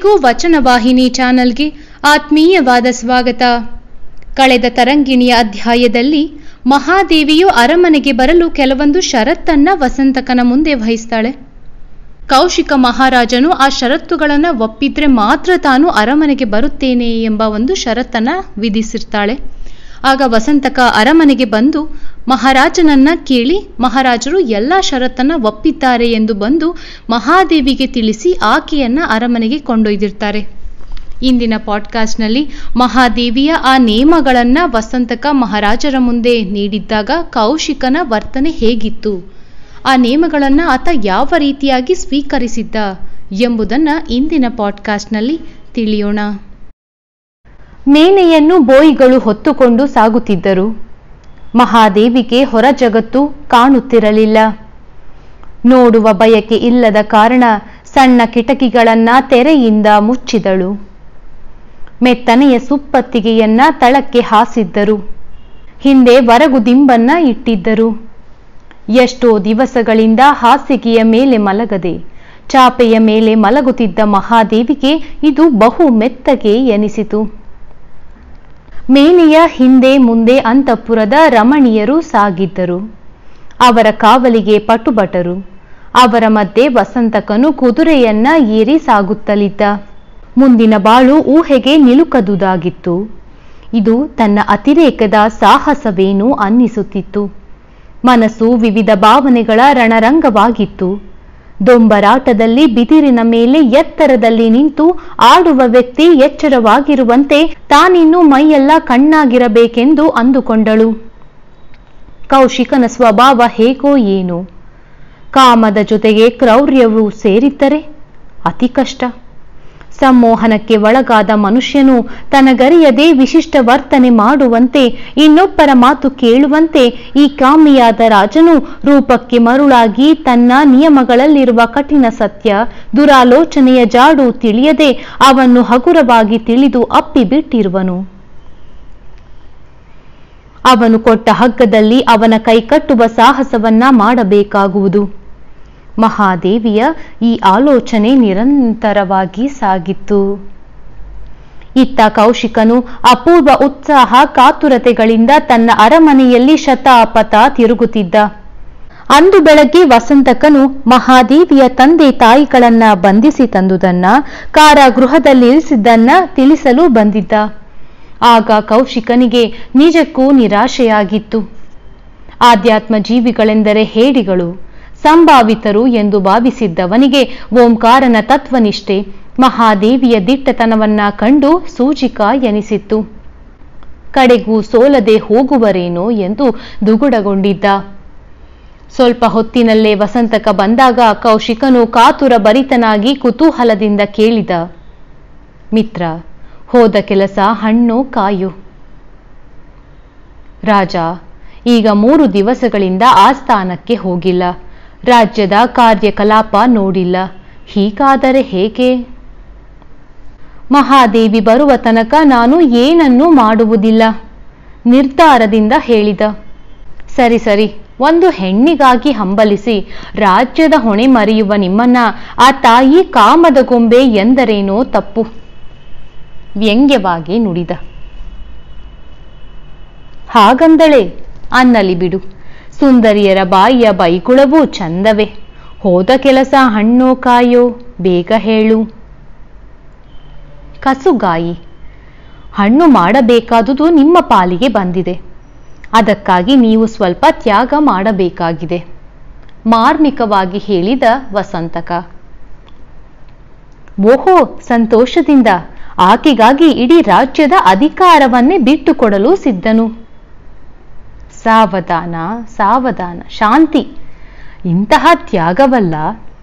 ಎಲ್ಲರಿಗೂ ವಚನವಾಹಿನಿ ಚಾನಲ್ಗೆ ಆತ್ಮೀಯವಾದ ಸ್ವಾಗತ ಕಳೆದ ತರಂಗಿಣಿಯ ಅಧ್ಯಾಯದಲ್ಲಿ ಮಹಾದೇವಿಯು ಅರಮನೆಗೆ ಬರಲು ಕೆಲವೊಂದು ಷರತ್ತನ್ನ ವಸಂತಕನ ಮುಂದೆ ವಹಿಸ್ತಾಳೆ ಕೌಶಿಕ ಮಹಾರಾಜನು ಆ ಷರತ್ತುಗಳನ್ನು ಒಪ್ಪಿದ್ರೆ ಮಾತ್ರ ತಾನು ಅರಮನೆಗೆ ಬರುತ್ತೇನೆ ಎಂಬ ಒಂದು ಷರತ್ತನ್ನ ವಿಧಿಸಿರ್ತಾಳೆ ಆಗ ವಸಂತಕ ಅರಮನೆಗೆ ಬಂದು ಮಹಾರಾಜನನ್ನ ಕೇಳಿ ಮಹಾರಾಜರು ಎಲ್ಲ ಷರತ್ತನ್ನ ಒಪ್ಪಿದ್ದಾರೆ ಎಂದು ಬಂದು ಮಹಾದೇವಿಗೆ ತಿಳಿಸಿ ಆಕೆಯನ್ನ ಅರಮನೆಗೆ ಕೊಂಡೊಯ್ದಿರ್ತಾರೆ ಇಂದಿನ ಪಾಡ್ಕಾಸ್ಟ್ನಲ್ಲಿ ಮಹಾದೇವಿಯ ಆ ನೇಮಗಳನ್ನ ವಸಂತಕ ಮಹಾರಾಜರ ಮುಂದೆ ನೀಡಿದ್ದಾಗ ಕೌಶಿಕನ ವರ್ತನೆ ಹೇಗಿತ್ತು ಆ ನೇಮಗಳನ್ನ ಆತ ಯಾವ ರೀತಿಯಾಗಿ ಸ್ವೀಕರಿಸಿದ್ದ ಎಂಬುದನ್ನ ಇಂದಿನ ಪಾಡ್ಕಾಸ್ಟ್ನಲ್ಲಿ ತಿಳಿಯೋಣ ಮೇನೆಯನ್ನು ಬೋಯಿಗಳು ಹೊತ್ತುಕೊಂಡು ಸಾಗುತ್ತಿದ್ದರು ಮಹಾದೇವಿಗೆ ಹೊರ ಜಗತ್ತು ಕಾಣುತ್ತಿರಲಿಲ್ಲ ನೋಡುವ ಬಯಕೆ ಇಲ್ಲದ ಕಾರಣ ಸಣ್ಣ ಕಿಟಕಿಗಳನ್ನ ತೆರೆಯಿಂದ ಮುಚ್ಚಿದಳು ಮೆತ್ತನೆಯ ಸುಪ್ಪತ್ತಿಗೆಯನ್ನ ತಳಕ್ಕೆ ಹಾಸಿದ್ದರು ಹಿಂದೆ ವರಗು ದಿಂಬನ್ನ ಇಟ್ಟಿದ್ದರು ಎಷ್ಟೋ ದಿವಸಗಳಿಂದ ಹಾಸಿಗೆಯ ಮೇಲೆ ಮಲಗದೆ ಚಾಪೆಯ ಮೇಲೆ ಮಲಗುತ್ತಿದ್ದ ಮಹಾದೇವಿಗೆ ಇದು ಬಹು ಮೆತ್ತಗೆ ಎನಿಸಿತು ಮೇನೆಯ ಹಿಂದೆ ಮುಂದೆ ಅಂತಃಪುರದ ರಮಣೀಯರು ಸಾಗಿದ್ದರು ಅವರ ಕಾವಲಿಗೆ ಪಟುಬಟರು ಅವರ ಮಧ್ಯೆ ವಸಂತಕನು ಕುದುರೆಯನ್ನ ಏರಿ ಸಾಗುತ್ತಲಿದ್ದ ಮುಂದಿನ ಬಾಳು ಊಹೆಗೆ ನಿಲುಕದುದಾಗಿತ್ತು ಇದು ತನ್ನ ಅತಿರೇಕದ ಸಾಹಸವೇನು ಅನ್ನಿಸುತ್ತಿತ್ತು ಮನಸ್ಸು ವಿವಿಧ ಭಾವನೆಗಳ ರಣರಂಗವಾಗಿತ್ತು ದೊಂಬರಾಟದಲ್ಲಿ ಬಿದಿರಿನ ಮೇಲೆ ಎತ್ತರದಲ್ಲಿ ನಿಂತು ಆಡುವ ವ್ಯಕ್ತಿ ಎಚ್ಚರವಾಗಿರುವಂತೆ ತಾನಿನ್ನು ಮೈಯೆಲ್ಲ ಕಣ್ಣಾಗಿರಬೇಕೆಂದು ಅಂದುಕೊಂಡಳು ಕೌಶಿಕನ ಸ್ವಭಾವ ಹೇಗೋ ಏನು ಕಾಮದ ಜೊತೆಗೆ ಕ್ರೌರ್ಯವು ಸೇರಿದ್ದರೆ ಅತಿ ಕಷ್ಟ ಸಂಮೋಹನಕ್ಕೆ ಒಳಗಾದ ಮನುಷ್ಯನು ತನಗರಿಯದೇ ವಿಶಿಷ್ಟ ವರ್ತನೆ ಮಾಡುವಂತೆ ಇನ್ನೊಬ್ಬರ ಮಾತು ಕೇಳುವಂತೆ ಈ ಕಾಮಿಯಾದ ರಾಜನು ರೂಪಕ್ಕೆ ಮರುಳಾಗಿ ತನ್ನ ನಿಯಮಗಳಲ್ಲಿರುವ ಕಠಿಣ ಸತ್ಯ ದುರಾಲೋಚನೆಯ ಜಾಡು ತಿಳಿಯದೆ ಅವನ್ನು ಹಗುರವಾಗಿ ತಿಳಿದು ಅಪ್ಪಿಬಿಟ್ಟಿರುವನು ಅವನು ಕೊಟ್ಟ ಹಗ್ಗದಲ್ಲಿ ಅವನ ಕೈ ಕಟ್ಟುವ ಸಾಹಸವನ್ನ ಮಾಡಬೇಕಾಗುವುದು ಮಹಾದೇವಿಯ ಈ ಆಲೋಚನೆ ನಿರಂತರವಾಗಿ ಸಾಗಿತ್ತು ಇತ್ತ ಕೌಶಿಕನು ಅಪೂರ್ವ ಉತ್ಸಾಹ ಕಾತುರತೆಗಳಿಂದ ತನ್ನ ಅರಮನೆಯಲ್ಲಿ ಶತಾಪಥ ತಿರುಗುತ್ತಿದ್ದ ಅಂದು ಬೆಳಗ್ಗೆ ವಸಂತಕನು ಮಹಾದೇವಿಯ ತಂದೆ ತಾಯಿಗಳನ್ನ ಬಂಧಿಸಿ ತಂದುದನ್ನ ಕಾರಾಗೃಹದಲ್ಲಿರಿಸಿದ್ದನ್ನ ತಿಳಿಸಲು ಬಂದಿದ್ದ ಆಗ ಕೌಶಿಕನಿಗೆ ನಿಜಕ್ಕೂ ನಿರಾಶೆಯಾಗಿತ್ತು ಆಧ್ಯಾತ್ಮ ಜೀವಿಗಳೆಂದರೆ ಹೇಡಿಗಳು ಸಂಭಾವಿತರು ಎಂದು ಭಾವಿಸಿದ್ದವನಿಗೆ ಓಂಕಾರನ ತತ್ವನಿಷ್ಠೆ ಮಹಾದೇವಿಯ ದಿಟ್ಟತನವನ್ನ ಕಂಡು ಸೂಚಿಕ ಎನಿಸಿತ್ತು ಕಡೆಗೂ ಸೋಲದೆ ಹೋಗುವರೇನೋ ಎಂದು ದುಗುಡಗೊಂಡಿದ್ದ ಸ್ವಲ್ಪ ಹೊತ್ತಿನಲ್ಲೇ ವಸಂತಕ ಬಂದಾಗ ಕೌಶಿಕನು ಕಾತುರ ಭರಿತನಾಗಿ ಕುತೂಹಲದಿಂದ ಕೇಳಿದ ಮಿತ್ರ ಹೋದ ಕೆಲಸ ಹಣ್ಣು ಕಾಯು ರಾಜ ಈಗ ಮೂರು ದಿವಸಗಳಿಂದ ಆಸ್ಥಾನಕ್ಕೆ ಹೋಗಿಲ್ಲ ರಾಜ್ಯದ ಕಾರ್ಯಕಲಾಪ ನೋಡಿಲ್ಲ ಹೀಗಾದರೆ ಹೇಗೆ ಮಹಾದೇವಿ ಬರುವ ತನಕ ನಾನು ಏನನ್ನೂ ಮಾಡುವುದಿಲ್ಲ ನಿರ್ಧಾರದಿಂದ ಹೇಳಿದ ಸರಿ ಸರಿ ಒಂದು ಹೆಣ್ಣಿಗಾಗಿ ಹಂಬಲಿಸಿ ರಾಜ್ಯದ ಹೊಣೆ ಮರೆಯುವ ನಿಮ್ಮನ್ನ ಆ ತಾಯಿ ಕಾಮದ ಗೊಂಬೆ ಎಂದರೇನೋ ತಪ್ಪು ವ್ಯಂಗ್ಯವಾಗಿ ನುಡಿದ ಹಾಗಂದಳೆ ಅನ್ನಲಿ ಬಿಡು ಸುಂದರಿಯರ ಬಾಯಿಯ ಬೈಗುಳವೂ ಚಂದವೇ ಹೋದ ಕೆಲಸ ಹಣ್ಣೋ ಕಾಯೋ ಬೇಗ ಹೇಳು ಕಸುಗಾಯಿ ಹಣ್ಣು ಮಾಡಬೇಕಾದುದು ನಿಮ್ಮ ಪಾಲಿಗೆ ಬಂದಿದೆ ಅದಕ್ಕಾಗಿ ನೀವು ಸ್ವಲ್ಪ ತ್ಯಾಗ ಮಾಡಬೇಕಾಗಿದೆ ಮಾರ್ಮಿಕವಾಗಿ ಹೇಳಿದ ವಸಂತಕ ಓಹೋ ಸಂತೋಷದಿಂದ ಆಕೆಗಾಗಿ ಇಡೀ ರಾಜ್ಯದ ಅಧಿಕಾರವನ್ನೇ ಬಿಟ್ಟುಕೊಡಲು ಸಿದ್ಧನು ಸಾವಧಾನ ಸಾವಧಾನ ಶಾಂತಿ ಇಂತಹ ತ್ಯಾಗವಲ್ಲ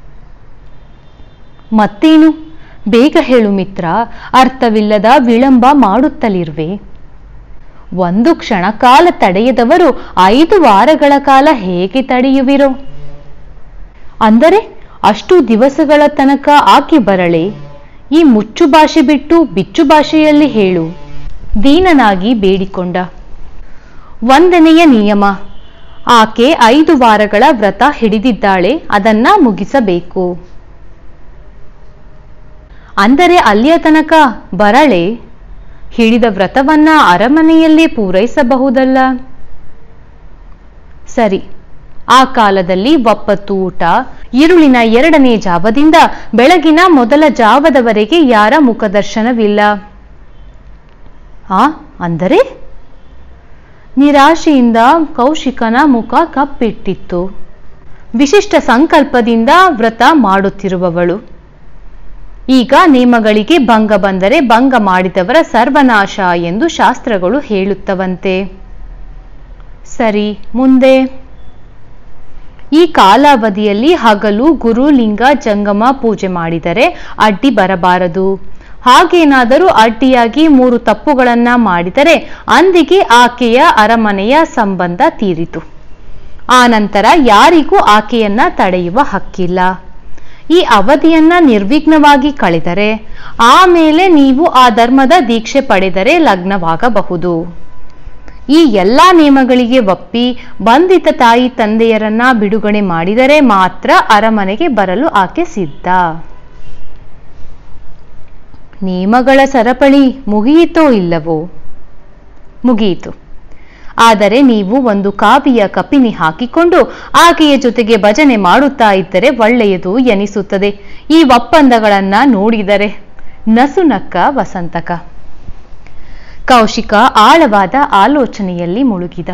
ಮತ್ತೇನು ಬೇಗ ಹೇಳು ಮಿತ್ರ ಅರ್ಥವಿಲ್ಲದ ವಿಳಂಬ ಮಾಡುತ್ತಲಿರುವೆ ಒಂದು ಕ್ಷಣಕಾಲ ತಡೆಯದವರು ಐದು ವಾರಗಳ ಕಾಲ ಹೇಗೆ ತಡೆಯುವಿರೋ ಅಂದರೆ ಅಷ್ಟು ದಿವಸಗಳ ತನಕ ಆಕೆ ಬರಳೆ ಈ ಮುಚ್ಚು ಭಾಷೆ ಬಿಟ್ಟು ಬಿಚ್ಚು ಭಾಷೆಯಲ್ಲಿ ಹೇಳು ದೀನನಾಗಿ ಬೇಡಿಕೊಂಡ ಒಂದನೆಯ ನಿಯಮ ಆಕೆ ಐದು ವಾರಗಳ ವ್ರತ ಹಿಡಿದಿದ್ದಾಳೆ ಅದನ್ನ ಮುಗಿಸಬೇಕು ಅಂದರೆ ಅಲ್ಲಿಯ ತನಕ ಬರಳೆ ಹಿಡಿದ ವ್ರತವನ್ನ ಅರಮನೆಯಲ್ಲಿ ಪೂರೈಸಬಹುದಲ್ಲ ಸರಿ ಆ ಕಾಲದಲ್ಲಿ ಒಪ್ಪತ್ತು ಊಟ ഇരുಳಿನ ಎರಡನೇ ಜಾವದಿಂದ ಬೆಳಗಿನ ಮೊದಲ ಜಾವದವರೆಗೆ ಯಾರ ಮುಖದರ್ಶನವಿಲ್ಲ ಆ ಅಂದರೆ ನಿರಾಶೆಯಿಂದ ಕೌಶಿಕನ ಮುಖ ಕಪ್ಪಿಟ್ಟಿತ್ತು ವಿಶಿಷ್ಟ ಸಂಕಲ್ಪದಿಂದ ವ್ರತ ಮಾಡುತ್ತಿರುವವಳು ಈಗ ನೇಮಗಳಿಗೆ ಭಂಗ ಬಂದರೆ ಭಂಗ ಮಾಡಿದವರ ಸರ್ವನಾಶ ಎಂದು ಶಾಸ್ತ್ರಗಳು ಹೇಳುತ್ತವಂತೆ ಸರಿ ಮುಂದೆ ಈ ಕಾಲಾವಧಿಯಲ್ಲಿ ಹಗಲು ಗುರುಲಿಂಗ ಜಂಗಮ ಪೂಜೆ ಮಾಡಿದರೆ ಅಡ್ಡಿ ಬರಬಾರದು ಹಾಗೇನಾದರೂ ಅಡ್ಡಿಯಾಗಿ ಮೂರು ತಪ್ಪುಗಳನ್ನ ಮಾಡಿದರೆ ಅಂದಿಗೆ ಆಕೆಯ ಅರಮನೆಯ ಸಂಬಂಧ ತೀರಿತು ಆ ನಂತರ ಯಾರಿಗೂ ಆಕೆಯನ್ನ ತಡೆಯುವ ಹಕ್ಕಿಲ್ಲ ಈ ಅವಧಿಯನ್ನ ನಿರ್ವಿಘ್ನವಾಗಿ ಕಳೆದರೆ ಆಮೇಲೆ ನೀವು ಆ ಧರ್ಮದ ದೀಕ್ಷೆ ಪಡೆದರೆ ಲಗ್ನವಾಗಬಹುದು ಈ ಎಲ್ಲಾ ನಿಯಮಗಳಿಗೆ ಒಪ್ಪಿ ಬಂಧಿತ ತಾಯಿ ತಂದೆಯರನ್ನ ಬಿಡುಗಡೆ ಮಾಡಿದರೆ ಮಾತ್ರ ಅರಮನೆಗೆ ಬರಲು ಆಕೆ ಸಿದ್ಧ ನಿಯಮಗಳ ಸರಪಳಿ ಮುಗಿಯಿತೋ ಇಲ್ಲವೋ ಮುಗಿಯಿತು ಆದರೆ ನೀವು ಒಂದು ಕಾವಿಯ ಕಪಿನಿ ಹಾಕಿಕೊಂಡು ಆಕೆಯ ಜೊತೆಗೆ ಭಜನೆ ಮಾಡುತ್ತಾ ಇದ್ದರೆ ಒಳ್ಳೆಯದು ಎನಿಸುತ್ತದೆ ಈ ಒಪ್ಪಂದಗಳನ್ನ ನೋಡಿದರೆ ನಸುನಕ್ಕ ವಸಂತಕ ಕೌಶಿಕ ಆಳವಾದ ಆಲೋಚನೆಯಲ್ಲಿ ಮುಳುಗಿದ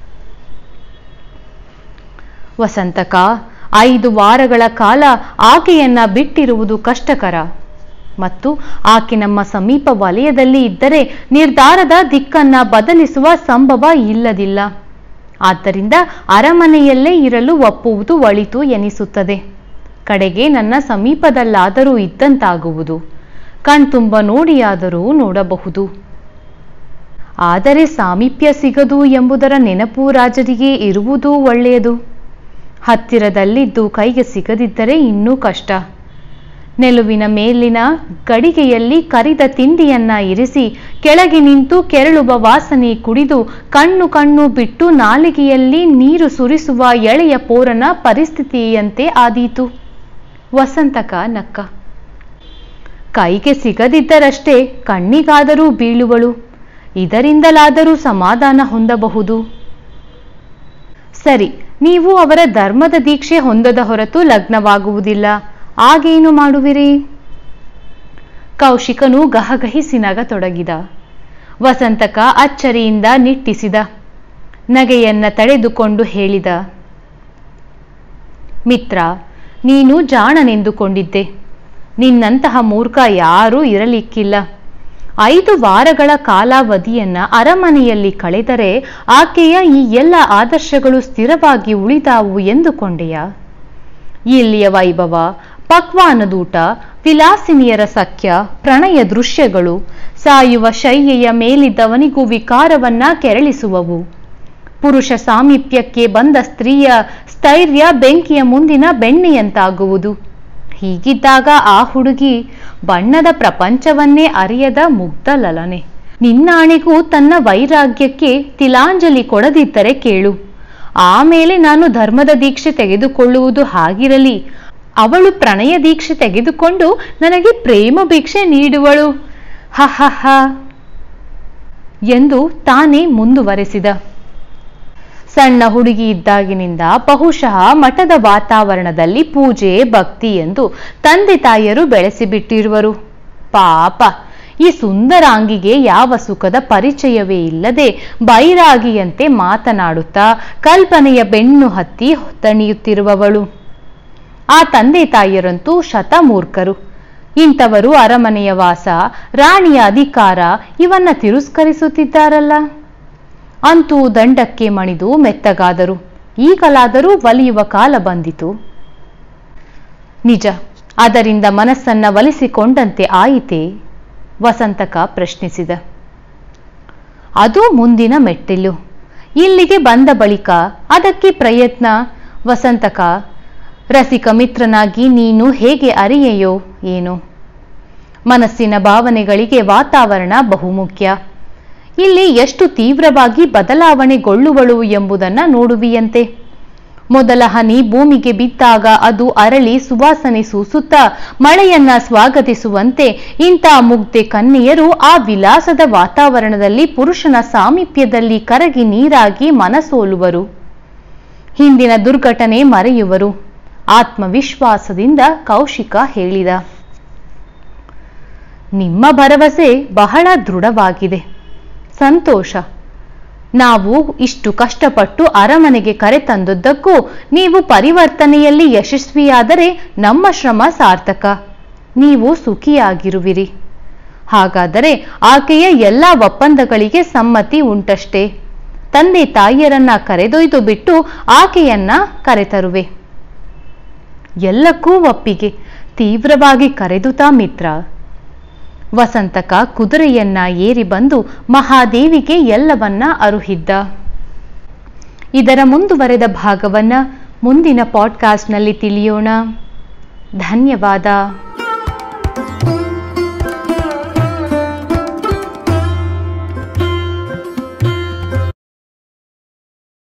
ವಸಂತಕ ಐದು ವಾರಗಳ ಕಾಲ ಆಕೆಯನ್ನ ಬಿಟ್ಟಿರುವುದು ಕಷ್ಟಕರ ಮತ್ತು ಆಕೆ ನಮ್ಮ ಸಮೀಪ ವಲಯದಲ್ಲಿ ಇದ್ದರೆ ನಿರ್ಧಾರದ ದಿಕ್ಕನ್ನ ಬದಲಿಸುವ ಸಂಭವ ಇಲ್ಲದಿಲ್ಲ ಆದ್ದರಿಂದ ಅರಮನೆಯಲ್ಲೇ ಇರಲು ಒಪ್ಪುವುದು ಒಳಿತು ಎನಿಸುತ್ತದೆ ಕಡೆಗೆ ನನ್ನ ಸಮೀಪದಲ್ಲಾದರೂ ಇದ್ದಂತಾಗುವುದು ಕಣ್ತುಂಬ ನೋಡಿಯಾದರೂ ನೋಡಬಹುದು ಆದರೆ ಸಾಮೀಪ್ಯ ಸಿಗದು ಎಂಬುದರ ನೆನಪು ರಾಜರಿಗೆ ಇರುವುದೂ ಒಳ್ಳೆಯದು ಹತ್ತಿರದಲ್ಲಿದ್ದು ಕೈಗೆ ಸಿಗದಿದ್ದರೆ ಇನ್ನೂ ಕಷ್ಟ ನೆಲುವಿನ ಮೇಲಿನ ಗಡಿಗೆಯಲ್ಲಿ ಕರಿದ ತಿಂಡಿಯನ್ನ ಇರಿಸಿ ಕೆಳಗೆ ನಿಂತು ಕೆರಳುವ ವಾಸನೆ ಕುಡಿದು ಕಣ್ಣು ಕಣ್ಣು ಬಿಟ್ಟು ನಾಲಿಗೆಯಲ್ಲಿ ನೀರು ಸುರಿಸುವ ಎಳೆಯ ಪೋರನ ಪರಿಸ್ಥಿತಿಯಂತೆ ಆದೀತು ವಸಂತಕ ನಕ್ಕ ಕೈಗೆ ಸಿಗದಿದ್ದರಷ್ಟೇ ಕಣ್ಣಿಗಾದರೂ ಬೀಳುವಳು ಇದರಿಂದಲಾದರೂ ಸಮಾಧಾನ ಹೊಂದಬಹುದು ಸರಿ ನೀವು ಅವರ ಧರ್ಮದ ದೀಕ್ಷೆ ಹೊಂದದ ಹೊರತು ಲಗ್ನವಾಗುವುದಿಲ್ಲ ಆಗೇನು ಮಾಡುವಿರಿ ಕೌಶಿಕನು ಗಹಗಹಿಸಿ ನಗತೊಡಗಿದ ವಸಂತಕ ಅಚ್ಚರಿಯಿಂದ ನಿಟ್ಟಿಸಿದ ನಗೆಯನ್ನ ತಡೆದುಕೊಂಡು ಹೇಳಿದ ಮಿತ್ರ ನೀನು ಜಾಣನೆಂದುಕೊಂಡಿದ್ದೆ ನಿನ್ನಂತಹ ಮೂರ್ಖ ಯಾರೂ ಇರಲಿಕ್ಕಿಲ್ಲ ಐದು ವಾರಗಳ ಕಾಲಾವಧಿಯನ್ನ ಅರಮನೆಯಲ್ಲಿ ಕಳೆದರೆ ಆಕೆಯ ಈ ಎಲ್ಲ ಆದರ್ಶಗಳು ಸ್ಥಿರವಾಗಿ ಉಳಿದಾವು ಎಂದುಕೊಂಡೆಯ ಇಲ್ಲಿಯ ವೈಭವ ಪಕ್ವಾನದೂಟ ವಿಲಾಸಿನಿಯರ ಸಖ್ಯ ಪ್ರಣಯ ದೃಶ್ಯಗಳು ಸಾಯುವ ಶಯ್ಯೆಯ ಮೇಲಿದ್ದವನಿಗೂ ವಿಕಾರವನ್ನ ಕೆರಳಿಸುವವು ಪುರುಷ ಸಾಮೀಪ್ಯಕ್ಕೆ ಬಂದ ಸ್ತ್ರೀಯ ಸ್ಥೈರ್ಯ ಬೆಂಕಿಯ ಮುಂದಿನ ಬೆಣ್ಣೆಯಂತಾಗುವುದು ಹೀಗಿದ್ದಾಗ ಆ ಹುಡುಗಿ ಬಣ್ಣದ ಪ್ರಪಂಚವನ್ನೇ ಅರಿಯದ ಮುಗ್ಧ ಲಲನೆ ನಿನ್ನಾಣೆಗೂ ತನ್ನ ವೈರಾಗ್ಯಕ್ಕೆ ತಿಲಾಂಜಲಿ ಕೊಡದಿದ್ದರೆ ಕೇಳು ಆಮೇಲೆ ನಾನು ಧರ್ಮದ ದೀಕ್ಷೆ ತೆಗೆದುಕೊಳ್ಳುವುದು ಹಾಗಿರಲಿ ಅವಳು ಪ್ರಣಯ ದೀಕ್ಷೆ ತೆಗೆದುಕೊಂಡು ನನಗೆ ಪ್ರೇಮ ಭಿಕ್ಷೆ ನೀಡುವಳು ಹ ಹ ಹ ಎಂದು ತಾನೇ ಮುಂದುವರೆಸಿದ ಸಣ್ಣ ಹುಡುಗಿ ಇದ್ದಾಗಿನಿಂದ ಬಹುಶಃ ಮಠದ ವಾತಾವರಣದಲ್ಲಿ ಪೂಜೆ ಭಕ್ತಿ ಎಂದು ತಂದೆ ತಾಯಿಯರು ಬೆಳೆಸಿಬಿಟ್ಟಿರುವರು ಪಾಪ ಈ ಸುಂದರಾಂಗಿಗೆ ಯಾವ ಸುಖದ ಪರಿಚಯವೇ ಇಲ್ಲದೆ ಬೈರಾಗಿಯಂತೆ ಮಾತನಾಡುತ್ತಾ ಕಲ್ಪನೆಯ ಬೆನ್ನು ಹತ್ತಿ ತಣಿಯುತ್ತಿರುವವಳು ಆ ತಂದೆ ತಾಯಿಯರಂತೂ ಶತಮೂರ್ಖರು ಇಂಥವರು ಅರಮನೆಯ ವಾಸ ರಾಣಿಯ ಅಧಿಕಾರ ಇವನ್ನ ತಿರಸ್ಕರಿಸುತ್ತಿದ್ದಾರಲ್ಲ ಅಂತೂ ದಂಡಕ್ಕೆ ಮಣಿದು ಮೆತ್ತಗಾದರು ಈಗಲಾದರೂ ಒಲಿಯುವ ಕಾಲ ಬಂದಿತು ನಿಜ ಅದರಿಂದ ಮನಸ್ಸನ್ನ ಒಲಿಸಿಕೊಂಡಂತೆ ಆಯಿತೇ ವಸಂತಕ ಪ್ರಶ್ನಿಸಿದ ಅದು ಮುಂದಿನ ಮೆಟ್ಟಿಲು ಇಲ್ಲಿಗೆ ಬಂದ ಬಳಿಕ ಅದಕ್ಕೆ ಪ್ರಯತ್ನ ವಸಂತಕ ರಸಿಕ ಮಿತ್ರನಾಗಿ ನೀನು ಹೇಗೆ ಅರಿಯೆಯೋ ಏನು ಮನಸ್ಸಿನ ಭಾವನೆಗಳಿಗೆ ವಾತಾವರಣ ಬಹುಮುಖ್ಯ ಇಲ್ಲಿ ಎಷ್ಟು ತೀವ್ರವಾಗಿ ಬದಲಾವಣೆಗೊಳ್ಳುವಳು ಎಂಬುದನ್ನ ನೋಡುವಿಯಂತೆ ಮೊದಲ ಹನಿ ಭೂಮಿಗೆ ಬಿದ್ದಾಗ ಅದು ಅರಳಿ ಸುವಾಸನೆ ಸೂಸುತ್ತಾ ಮಳೆಯನ್ನ ಸ್ವಾಗತಿಸುವಂತೆ ಇಂಥ ಮುಗ್ಧೆ ಕನ್ಯೆಯರು ಆ ವಿಲಾಸದ ವಾತಾವರಣದಲ್ಲಿ ಪುರುಷನ ಸಾಮೀಪ್ಯದಲ್ಲಿ ಕರಗಿ ನೀರಾಗಿ ಮನಸೋಲುವರು ಹಿಂದಿನ ದುರ್ಘಟನೆ ಮರೆಯುವರು ಆತ್ಮವಿಶ್ವಾಸದಿಂದ ಕೌಶಿಕ ಹೇಳಿದ ನಿಮ್ಮ ಭರವಸೆ ಬಹಳ ದೃಢವಾಗಿದೆ ಸಂತೋಷ ನಾವು ಇಷ್ಟು ಕಷ್ಟಪಟ್ಟು ಅರಮನೆಗೆ ಕರೆತಂದದ್ದಕ್ಕೂ ನೀವು ಪರಿವರ್ತನೆಯಲ್ಲಿ ಯಶಸ್ವಿಯಾದರೆ ನಮ್ಮ ಶ್ರಮ ಸಾರ್ಥಕ ನೀವು ಸುಖಿಯಾಗಿರುವಿರಿ ಹಾಗಾದರೆ ಆಕೆಯ ಎಲ್ಲ ಒಪ್ಪಂದಗಳಿಗೆ ಸಮ್ಮತಿ ಉಂಟಷ್ಟೇ ತಂದೆ ತಾಯಿಯರನ್ನ ಕರೆದೊಯ್ದು ಬಿಟ್ಟು ಆಕೆಯನ್ನ ಕರೆತರುವೆ ಎಲ್ಲಕ್ಕೂ ಒಪ್ಪಿಗೆ ತೀವ್ರವಾಗಿ ಕರೆದುತಾ ಮಿತ್ರ ವಸಂತಕ ಕುದುರೆಯನ್ನ ಏರಿ ಬಂದು ಮಹಾದೇವಿಗೆ ಎಲ್ಲವನ್ನ ಅರುಹಿದ್ದ ಇದರ ಮುಂದುವರೆದ ಭಾಗವನ್ನ ಮುಂದಿನ ಪಾಡ್ಕಾಸ್ಟ್ನಲ್ಲಿ ತಿಳಿಯೋಣ ಧನ್ಯವಾದ